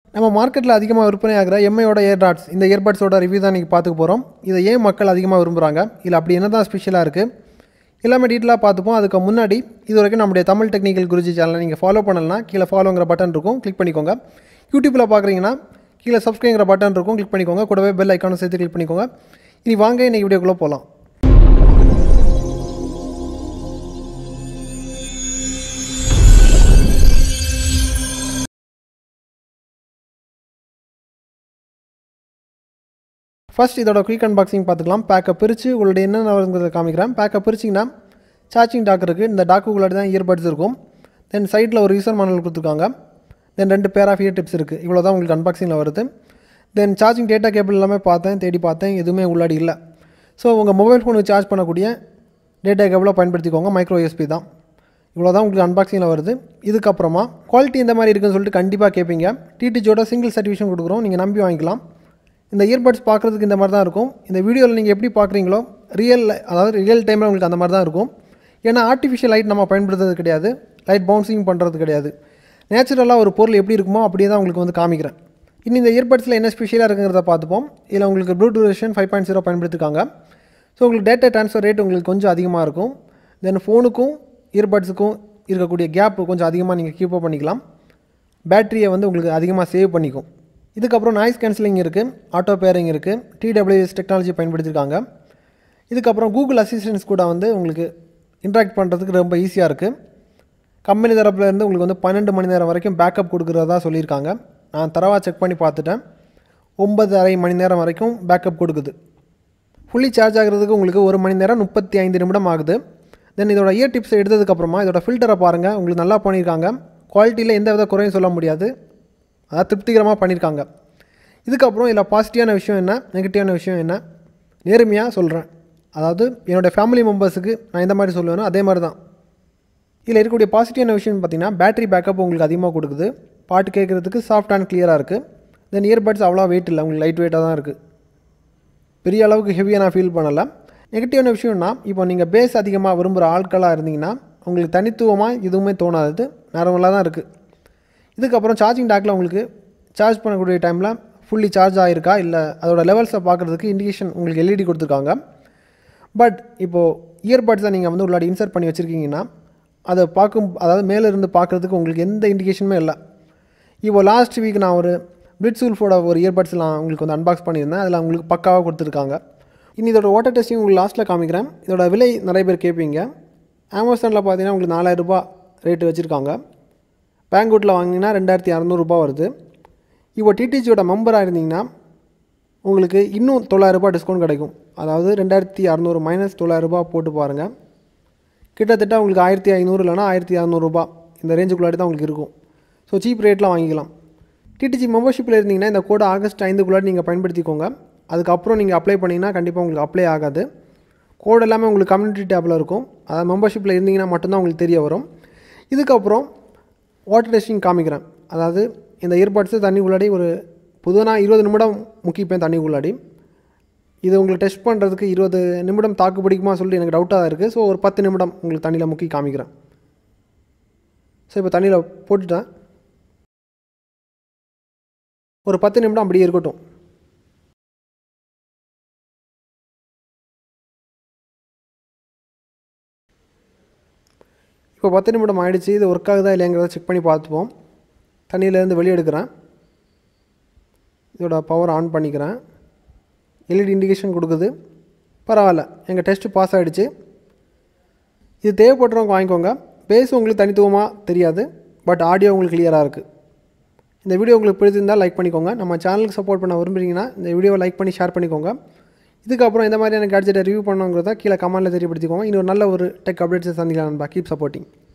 நம்ம மார்க்கெட்டில் அதிகமாக விற்பனை ஆகிற எம்ஐயோட ஏர்டாட்ஸ் இந்த இயர்பட்ஸோட ரிவ்யூ தான் நீங்கள் பார்த்துக்க போகிறோம் இதை ஏன் மக்கள் அதிகமாக விரும்புகிறாங்க இல்லை அப்படி என்ன தான் ஸ்பெஷலாக இருக்குது எல்லாமே டீட்டெயிலாக பார்த்துப்போம் அதுக்கு முன்னாடி இது வரைக்கும் நம்முடைய தமிழ் டெக்னிக்கல் குருஜி சேனலை நீங்கள் ஃபாலோ பண்ணலனா கீழே ஃபாலோங்கிற பட்டன் இருக்கும் கிளிக் பண்ணிக்கோங்க யூடியூப்பில் பார்க்குறீங்கன்னா கீழே சப்ஸ்கிரைங்கிற பட்டன் இருக்கும் கிளிக் பண்ணிக்கோங்க கூடவே பெல் ஐக்கானும் சேர்த்து கிளிக் பண்ணிக்கோங்க இனி வாங்க இன்னைக்கு வீடியோக்குள்ளே போகலாம் ஃபர்ஸ்ட் இதோட குயிக் அன்பாக்சிங் பார்த்துக்கலாம் பேக்கை பிரித்து உங்களுடைய என்னென்ன வருங்கிறத காமிக்கிறேன் பேக்கை பிரிச்சிங்கன்னா சார்ஜிங் டாக் இருக்குது இந்த டாக்குக்குள்ளாடி தான் இயர்பட்ஸ் இருக்கும் தென் சைடில் ஒரு யூசர் மானுவல் கொடுத்துருக்காங்க தென் ரெண்டு பேர் ஆஃப் இயர் டிப்ஸ் இருக்குது இவ்வளோ தான் உங்களுக்கு அன்பாக்சிங்கில் வருது தென் சார்ஜிங் டேட்டா கேபிள் எல்லாமே பார்த்தேன் தேடி பார்த்தேன் எதுவுமே உள்ளாடி இல்லை ஸோ உங்கள் மொபைல் ஃபோனுக்கு சார்ஜ் பண்ணக்கூடிய டேட்டா கேபிளை பயன்படுத்திக்கோங்க மைக்ரோ யூஎஸ்பி தான் இவ்வளோ தான் உங்களுக்கு அன்பாக்சிங்கில் வருது இதுக்கப்புறமா குவாலிட்டி இந்த மாதிரி இருக்குன்னு சொல்லிட்டு கண்டிப்பாக கேட்பீங்க டிடிஜோட சிங்கிள் சர்டிஃபிகேஷன் கொடுக்குறோம் நீங்கள் நம்பி வாங்கிக்கலாம் இந்த இயர்பட்ஸ் பார்க்குறதுக்கு இந்த மாதிரி தான் இருக்கும் இந்த வீடியோவில் நீங்கள் எப்படி பார்க்குறீங்களோ ரியல் அதாவது ரியல் டைமில் உங்களுக்கு அந்த மாதிரி தான் இருக்கும் ஏன்னா ஆர்டிஃபிஷியல் லைட் நம்ம பயன்படுத்துறது கிடையாது லைட் பவுன்சிங் பண்ணுறது கிடையாது நேச்சுரலாக ஒரு பொருள் எப்படி இருக்குமோ அப்படியே தான் உங்களுக்கு வந்து காமிக்கிறேன் இன்னும் இந்த இயர்பட்ஸில் என்ன ஸ்பெஷலாக இருக்குங்கிறத பார்த்துப்போம் இதில் உங்களுக்கு Bluetooth version five point zero பயன்படுத்திருக்காங்க ஸோ உங்களுக்கு டேட்டா ட்ரான்ஸ்ஃபர் ரேட் உங்களுக்கு கொஞ்சம் அதிகமாக இருக்கும் தென் ஃபோனுக்கும் இயர்பட்ஸுக்கும் இருக்கக்கூடிய கேப் கொஞ்சம் அதிகமாக நீங்கள் கீப்பப் பண்ணிக்கலாம் பேட்டரியை வந்து உங்களுக்கு அதிகமாக சேவ் பண்ணிக்கும் இதுக்கப்புறம் நாய்ஸ் கேன்சலிங் இருக்குது ஆட்டோ பேரிங் இருக்குது டிடபிள்யூஎஸ் டெக்னாலஜி பயன்படுத்தியிருக்காங்க இதுக்கப்புறம் கூகுள் அசிஸ்டன்ஸ் கூட வந்து உங்களுக்கு இன்ட்ராக்ட் பண்ணுறதுக்கு ரொம்ப ஈஸியாக இருக்குது கம்பெனி தரப்புலேருந்து உங்களுக்கு வந்து பன்னெண்டு மணி நேரம் வரைக்கும் பேக்கப் கொடுக்குறதா சொல்லியிருக்காங்க நான் தரவாக செக் பண்ணி பார்த்துட்டேன் ஒன்பது அரை மணி நேரம் வரைக்கும் பேக்கப் கொடுக்குது ஃபுல்லி சார்ஜ் ஆகிறதுக்கு உங்களுக்கு ஒரு மணி நேரம் முப்பத்தி ஐந்து நிமிடம் ஆகுது தென் இதோட இயர் டிப்ஸ் எடுத்ததுக்கப்புறமா இதோட ஃபில்டரை பாருங்கள் உங்களுக்கு நல்லா பண்ணியிருக்காங்க குவாலிட்டியில் எந்த வித குறையும் சொல்ல முடியாது அதாவது திருப்திகரமாக பண்ணியிருக்காங்க இதுக்கப்புறம் இதில் பாசிட்டிவான விஷயம் என்ன நெகட்டிவான விஷயம் என்ன நேர்மையாக சொல்கிறேன் அதாவது என்னோடய ஃபேமிலி மெம்பர்ஸுக்கு நான் எந்த மாதிரி சொல்லுவேனோ அதே மாதிரி தான் இதில் இருக்கக்கூடிய பாசிட்டிவான விஷயம் பார்த்தீங்கன்னா பேட்டரி பேக்கப் உங்களுக்கு அதிகமாக கொடுக்குது பாட்டு கேட்குறதுக்கு சாஃப்ட் அண்ட் கிளியராக இருக்குது தென் இயர்பட்ஸ் அவ்வளோ வெயிட் இல்லை உங்களுக்கு லைட் வெயிட்டாக தான் இருக்குது பெரிய அளவுக்கு ஹெவியாக நான் ஃபீல் பண்ணலை நெகட்டிவான விஷயம்னா இப்போ நீங்கள் பேஸ் அதிகமாக விரும்புகிற ஆட்களாக இருந்தீங்கன்னா உங்களுக்கு தனித்துவமாக எதுவுமே தோணாது நார்மலாக தான் இருக்குது இதுக்கப்புறம் சார்ஜிங் டாக்கில் உங்களுக்கு சார்ஜ் பண்ணக்கூடிய டைமில் ஃபுல்லி சார்ஜ் ஆகிருக்கா இல்லை அதோட லெவல்ஸை பார்க்குறதுக்கு இண்டிகேஷன் உங்களுக்கு எல்இடி கொடுத்துருக்காங்க பட் இப்போது இயர்பட்ஸை நீங்கள் வந்து உள்ளாடி இன்சர்ட் பண்ணி வச்சுருக்கீங்கன்னா அதை பார்க்கும் அதாவது மேலே இருந்து பார்க்குறதுக்கு உங்களுக்கு எந்த இண்டிகேஷனுமே இல்லை இப்போ லாஸ்ட் வீக் நான் ஒரு பிளிட்ஸூல்ஃபோட ஒரு இயர்பட்ஸ்லாம் உங்களுக்கு வந்து அன்பாக்ஸ் பண்ணியிருந்தேன் அதில் உங்களுக்கு பக்காவாக கொடுத்துருக்காங்க இனி இதோட வாட்டர் டெஸ்டிங் உங்களுக்கு லாஸ்ட்டில் காமிக்கிறேன் இதோட விலை நிறைய பேர் கேட்பீங்க அமேசானில் பார்த்தீங்கன்னா உங்களுக்கு நாலாயிரரூபா ரேட்டு வச்சுருக்காங்க பேங்க்வுட்டில் வாங்கினீங்கன்னா ரெண்டாயிரத்தி அறநூறுபா வருது இப்போ டிடிஜியோட மெம்பராக இருந்தீங்கன்னா உங்களுக்கு இன்னும் தொள்ளாயிரரூபா டிஸ்கவுண்ட் கிடைக்கும் அதாவது ரெண்டாயிரத்தி அறநூறு மைனஸ் தொள்ளாயிரரூபா போட்டு பாருங்கள் கிட்டத்தட்ட உங்களுக்கு ஆயிரத்தி ஐநூறு இல்லைனா ஆயிரத்தி அறநூறுபா இந்த ரேஞ்சுக்குள்ளாடி தான் உங்களுக்கு இருக்கும் ஸோ சீப் ரேட்டில் வாங்கிக்கலாம் டிடிஜி மெம்பர்ஷிப்பில் இருந்தீங்கன்னா இந்த கோடை ஆகஸ்ட் ஐந்துக்குள்ளாடி நீங்கள் பயன்படுத்திக்கோங்க அதுக்கப்புறம் நீங்கள் அப்ளை பண்ணிங்கன்னா கண்டிப்பாக உங்களுக்கு அப்ளை ஆகாது கோட் எல்லாமே உங்களுக்கு கம்யூனிட்டி டேப்பில் இருக்கும் அதாவது மெம்பர்ஷிப்பில் இருந்தீங்கன்னா மட்டும்தான் உங்களுக்கு தெரிய வரும் இதுக்கப்புறம் வாட்டர் டெஸ்டிங் காமிக்கிறேன் அதாவது இந்த இயர்பட்ஸு தண்ணி உள்ளாடி ஒரு பொதுவாக இருபது நிமிடம் முக்கிப்பேன் தண்ணி உள்ளாடி இது உங்களுக்கு டெஸ்ட் பண்ணுறதுக்கு இருபது நிமிடம் தாக்கு பிடிக்குமா சொல்லிட்டு எனக்கு டவுட்டாக தான் இருக்குது ஸோ ஒரு பத்து நிமிடம் உங்களுக்கு தண்ணியில் முக்கி காமிக்கிறேன் ஸோ இப்போ தண்ணியில் போட்டுட்டேன் ஒரு பத்து நிமிடம் அப்படியே இருக்கட்டும் இப்போ பத்து நிமிடம் ஆகிடுச்சு இது ஒர்க் ஆகுதா இல்லைங்கிறத செக் பண்ணி பார்த்துப்போம் தண்ணியிலேருந்து வெளியே எடுக்கிறேன் இதோட பவர் ஆன் பண்ணிக்கிறேன் எல்இடி இண்டிகேஷன் கொடுக்குது பரவாயில்ல எங்கள் டெஸ்ட்டு பாஸ் ஆகிடுச்சு இது தேவைப்படுறவங்க வாங்கிக்கோங்க பேஸ் உங்களுக்கு தனித்துவமாக தெரியாது பட் ஆடியோ உங்களுக்கு கிளியராக இருக்குது இந்த வீடியோ உங்களுக்கு பிடிச்சிருந்தால் லைக் பண்ணிக்கோங்க நம்ம சேனலுக்கு சப்போர்ட் பண்ண விரும்புறீங்கன்னா இந்த வீடியோவை லைக் பண்ணி ஷேர் பண்ணிக்கோங்க இதுக்கப்புறம் இந்த மாதிரியான கேட்ஜெட்டை ரிவ்யூ பண்ணுங்கிறத கீழே கமெண்ட்டில் தெரியப்படுத்திக்கோங்க இன்னொரு நல்ல ஒரு டெக் அப்டேட்ஸை சந்திக்கலாம் நண்பா கீப் சப்போர்ட்டிங்